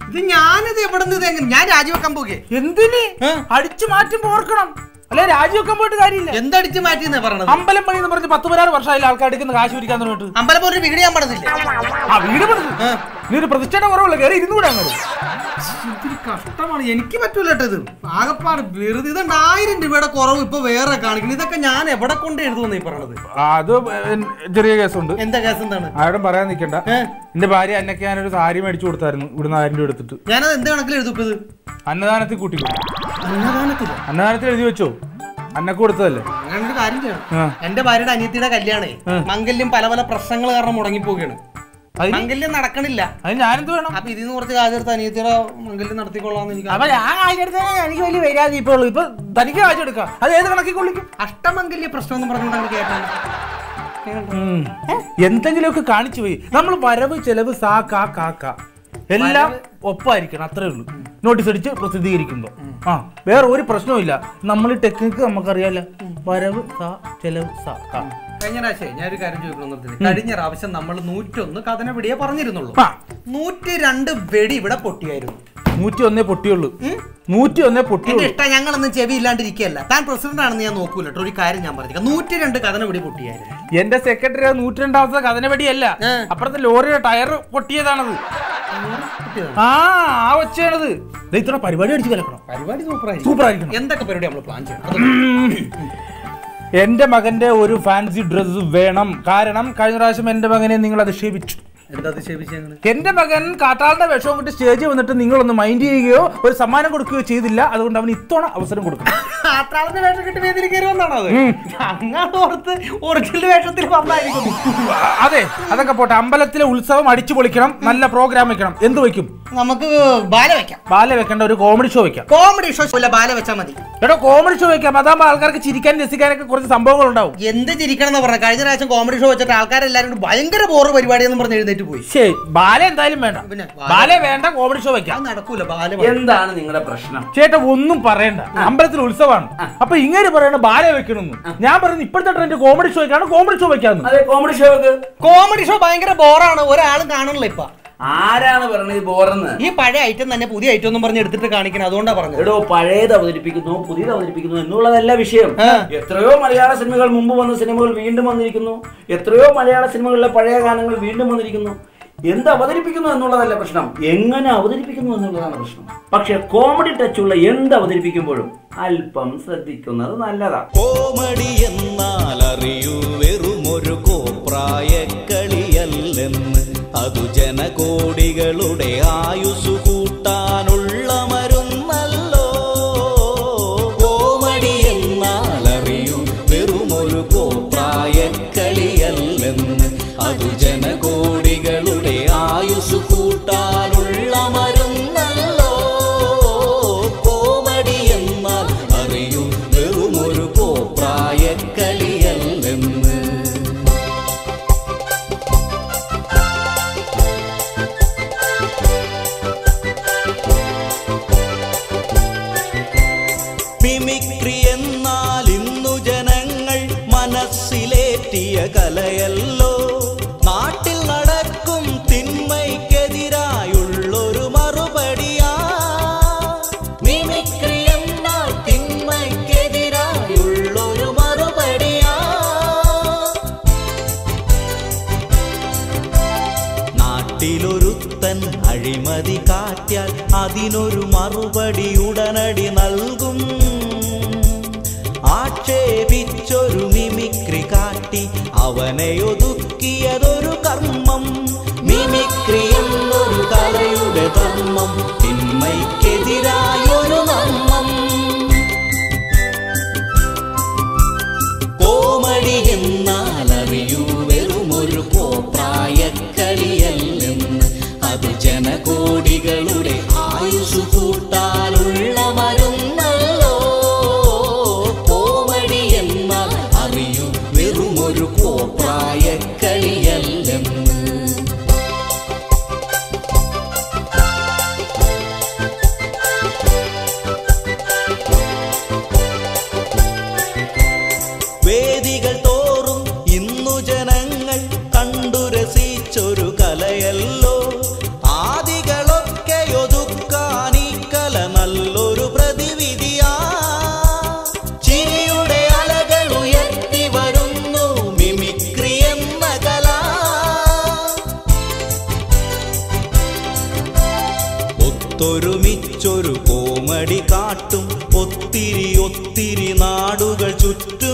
ഇത് ഞാനിത് എവിടെ നിന്ന് എങ്ങനെ ഞാൻ രാജിവെക്കാൻ പോകെ എന്തിന് ഏ? അടിച്ചു മാറ്റുമ്പോ ഓർക്കണം അല്ലെ രാജിവെക്കാൻ പോയിട്ട് കാര്യമില്ല എന്തടിച്ച് മാറ്റിയെന്നാ പറഞ്ഞത് അമ്പലം പണി എന്ന് പറഞ്ഞ് പത്ത് പതിനാറ് വർഷമായില്ല ആൾക്കാർ എടുക്കുന്ന കാശ് പിടിക്കാൻ തുടങ്ങിയിട്ട് അമ്പലം പോലെ വീട് ഞാൻ പണിതില്ല ആ വീട് പണിത് നീ ഒരു പ്രതിഷ്ഠയുടെ കുറവുള്ള കയറി ഇരുന്നൂടെ അങ്ങോട്ട് ഇത്തിരി കഷ്ടമാണ് എനിക്ക് പറ്റൂല കേട്ടോ ഇത് ആകപ്പാട് വെറുതെ ഇതുണ്ട് ആയിരം രൂപയുടെ കുറവ് ഇപ്പൊ വേറെ കാണിക്കുന്നു ഇതൊക്കെ ഞാൻ എവിടെ കൊണ്ട് എഴുതുമെന്ന് ഈ പറഞ്ഞത് ആ, അത് ചെറിയ കേസുണ്ട് എന്താ കേസ് എന്താണ് ആരോടും പറയാൻ നിൽക്കണ്ട എന്റെ ഭാര്യ അന്നൊക്കെ ഞാനൊരു സാരി മേടിച്ചു കൊടുത്തായിരുന്നു ഇവിടുന്ന് ആയിരം രൂപ എടുത്തിട്ട് ഞാനത് എന്ത് കണക്കിൽ എഴുതും ഇപ്പൊ ഇത് അന്നദാനത്തിൽ കൂട്ടിക്കോ അന്നദാനത്തില്ല അന്നദാനത്തിൽ എഴുതി വെച്ചോ അന്നക്ക് കൊടുത്തതല്ലേ അങ്ങനെ ഒരു കാര്യം ചെയ്യണം ആ. എന്റെ ഭാര്യയുടെ അനിയത്തിയുടെ കല്യാണേ മംഗല്യം പല പല പ്രശ്നങ്ങൾ കാരണം മുടങ്ങിപ്പോവുകയാണ് അതിന് മംഗല്യം നടക്കണില്ല അത് ഞാനെന്ത് വേണം അപ്പൊ ഇതിന്ന് കുറച്ച് കാശ് എടുത്ത് അനിയത്തിയുടെ മംഗല്യം നടത്തിക്കൊള്ളാന്ന് എനിക്ക് അപ്പൊ ഞാൻ കാശെടുത്താൽ എനിക്ക് വലിയ വരാതെ ഇപ്പൊ ഉള്ളൂ ഇപ്പൊ തനിക്ക് കാശ് എടുക്കാം അത് ഏത് കണക്കി കൊള്ളിക്കും അഷ്ടമംഗല്യ പ്രശ്നം എന്ന് പറഞ്ഞിട്ടാണ് കേട്ടാണ് ഉം. എന്തെങ്കിലുമൊക്കെ കാണിച്ചു പോയി നമ്മൾ വരവ് ചെലവ് സാ കാ കാ കാ എല്ലാം ഒപ്പായിരിക്കണം അത്രേ ഉള്ളൂ നോട്ടീസ് അടിച്ച് പ്രസിദ്ധീകരിക്കുമ്പോ ആ വേറെ ഒരു പ്രശ്നവും നമ്മൾ ടെക്നിക്ക് നമുക്കറിയാലോ വരവ് സാ ചെലവ് സാ കാ കഴിഞ്ഞ പ്രാവശ്യം ഞാൻ ഒരു കാര്യം ചോദിക്കണം നിർത്തി കഴിഞ്ഞ പ്രാവശ്യം നമ്മൾ നൂറ്റൊന്ന് കഥന വെടിയെ പറഞ്ഞിരുന്നുള്ളൂ ആ നൂറ്റി രണ്ട് വെടി ഇവിടെ പൊട്ടിയായിരുന്നു നൂറ്റി ഒന്നേ പൊട്ടിയുള്ളൂ നൂറ്റി ഒന്നേ എന്റെ പൊട്ടിയുള്ളൂ ഇഷ്ടം ഞങ്ങളൊന്നും ചെവി ഇല്ലാണ്ടിരിക്കുകയല്ല താൻ പ്രസിഡന്റ് ആണെന്ന് ഞാൻ നോക്കൂല കേട്ടോ ഒരു കാര്യം ഞാൻ പറഞ്ഞേക്കാം നൂറ്റി രണ്ട് കഥന വെടി പൊട്ടിയായിരുന്നു എന്റെ സെക്രട്ടറി നൂറ്റി രണ്ടാമത്തെ കഥനപടിയല്ല ഏ. അപ്പുറത്തെ ലോറിയുടെ ടയർ പൊട്ടിയതാണത് പൊട്ടിയതാണ്. ആ ആ ഒച്ചയാണത് ദേ ഇത്ര പരിപാടി അടിച്ച് കലക്കണം പരിപാടി സൂപ്പറായി സൂപ്പർ ആയിരിക്കണം എന്തൊക്കെ പരിപാടി നമ്മൾ പ്ലാൻ ചെയ്യണം അത് എന്റെ മകന്റെ ഒരു ഫാൻസി ഡ്രസ് വേണം കാരണം കഴിഞ്ഞ പ്രാവശ്യം എന്റെ മകനെ നിങ്ങൾ അധിക്ഷേപിച്ചു എന്താ അത് ശേപിച്ച് ഞങ്ങള് എന്റെ മകൻ കാട്ടാളുടെ വേഷവും കൊണ്ട് സ്റ്റേജിൽ വന്നിട്ട് നിങ്ങളൊന്ന് മൈൻഡ് ചെയ്യുകയോ ഒരു സമ്മാനം കൊടുക്കുകയോ ചെയ്തില്ല അതുകൊണ്ട് അവൻ ഇത്തവണ അവസരം കൊടുക്കും ആത്രാളന്റെ വേഷം കിട്ടി വേദിയിൽ കയറി വന്നാണോ അത് അങ്ങാട് ഓർത്ത് ഒറിജിനൽ വേഷത്തിൽ വന്നായിരിക്കും അതെ അതൊക്കെ പോട്ടെ അമ്പലത്തിലെ ഉത്സവം അടിച്ചു പൊളിക്കണം നല്ല പ്രോഗ്രാം വെക്കണം എന്ത് വെക്കും നമുക്ക് ബാല വെക്കാം ബാല വെക്കേണ്ട ഒരു കോമഡി ഷോ വെക്കാം കോമഡി ഷോ ഇല്ല ബാല വെച്ചാൽ മതി എടോ കോമഡി ഷോ വെക്കാം അതാകുമ്പോൾ ആൾക്കാർക്ക് ചിരിക്കാൻ രസിക്കാനൊക്കെ കുറച്ച് സംഭവങ്ങൾ ഉണ്ടാവും എന്ത് ചിരിക്കണം എന്ന് പറഞ്ഞ കഴിഞ്ഞ പ്രാവശ്യം കോമഡി ഷോ വെച്ചിട്ട് ആൾക്കാരെല്ലാരും കൂടി ഭയങ്കര ബോറ് പരിപാടി എന്ന് പറഞ്ഞ് എഴുന്നേറ്റ് പോയി ശരി ബാല എന്തായാലും വേണ്ട പിന്നെ ബാല വേണ്ട കോമഡി ഷോ വെക്കാം അത് നടക്കൂല ബാല എന്താണ് നിങ്ങളുടെ പ്രശ്നം ചേട്ടാ ഒന്നും പറയണ്ട അമ്പലത്തിൽ ഉത്സവമാണ് അപ്പൊ ഇങ്ങനെ പറയണ ബാല വെക്കണമെന്ന് ഞാൻ പറയുന്നത് ഇപ്പോഴത്തെ ട്രെൻഡ് കോമഡി ഷോ വെക്കാണ് കോമഡി ഷോ വെക്കാന്ന് അതെ കോമഡി ഷോക്ക് കോമഡി ഷോ ഭയങ്കര ബോറാണ് ഒരാളും കാണണില്ല ഇപ്പൊ ആരാണ് പറഞ്ഞത് ഈ ബോറെന്ന് ഈ പഴയ ഐറ്റം തന്നെ പുതിയ ഐറ്റം ഒന്നും പറഞ്ഞ് എടുത്തിട്ട് കാണിക്കണം അതുകൊണ്ടാ പറഞ്ഞത് എടോ പഴയത് അവതരിപ്പിക്കുന്നു പുതിയത് അവതരിപ്പിക്കുന്നു എന്നുള്ളതല്ല വിഷയം ആ. എത്രയോ മലയാള സിനിമകൾ മുമ്പ് വന്ന സിനിമകൾ വീണ്ടും വന്നിരിക്കുന്നു എത്രയോ മലയാള സിനിമകളിലെ പഴയ ഗാനങ്ങൾ വീണ്ടും വന്നിരിക്കുന്നു എന്ത് അവതരിപ്പിക്കുന്നു എന്നുള്ളതല്ല പ്രശ്നം എങ്ങനെ അവതരിപ്പിക്കുന്നു എന്നുള്ളതാണ് പ്രശ്നം പക്ഷെ കോമഡി ടച്ചുള്ള എന്ത് അവതരിപ്പിക്കുമ്പോഴും അല്പം ശ്രദ്ധിക്കുന്നത് നല്ലതാ കോമഡി എന്നാൽ അറിയൂ വെറുമൊരു കോപ്രായ കളിയല്ലെന്ന് അതു ജനകോടികളുടെ ആയുസ് കൂട്ടാനുള്ള മരുന്നല്ലോ കോമഡി എന്നാൽ അറിയൂ വെറുമൊരു കോപ്രായ കളിയല്ലെന്ന് അതു ജനകോടികളുടെ ആയുസ് കൂട്ടാനുള്ള മരുന്നല്ലോ കോമഡി എന്നാൽ അറിയൂ വെറുമൊരു കോപ്രായ കളിയല്ലെന്ന് മിമിക്രി എന്നാൽ ഇന്നു ജനങ്ങൾ മനസ്സിലേറ്റിയ കലയല്ലോ നാട്ടിൽ നടക്കും തിന്മയ്ക്കെതിരായുള്ളൊരു മറുപടിയാ മിമിക്രി എന്നാൽ തിന്മയ്ക്കെതിരായുള്ളൊരു മറുപടിയാ നാട്ടിലൊരുത്തൻ അഴിമതി കാട്ടിയാൽ അതിനൊരു മറുപടി ഉടനടി നൽകും ആക്ഷേപിച്ചൊരു മിമിക്രി കാട്ടി അവനെ ഒതുക്കിയതൊരു കർമ്മം മിമിക്രി എന്നൊരു കലയുടെ ധർമ്മം തിന്മയ്ക്കെതിരായൊരു നർമ്മം കോമഡി എന്നാൽ അറിയൂ വെറുമൊരു കോപ്രായ കളിയല്ലെന്ന് അത് ജനകോടികളുടെ ആയുസ് കൂട്ടാനുള്ള മരുന്നല്ലോ കോമഡി എന്നാൽ അറിയൂ വെറുമൊരു കോപ്രായ കളിയല്ലെന്ന് വേദികൾ തോറും ഇന്നു ജനങ്ങൾ കണ്ടു രസിച്ചൊരു കലയല്ലോ ആദികളൊക്കെ ഒതുക്കി ഒത്തൊരുമിച്ചൊരു കോമഡി കാട്ടും ഒത്തിരി ഒത്തിരി നാടുകൾ ചുറ്റും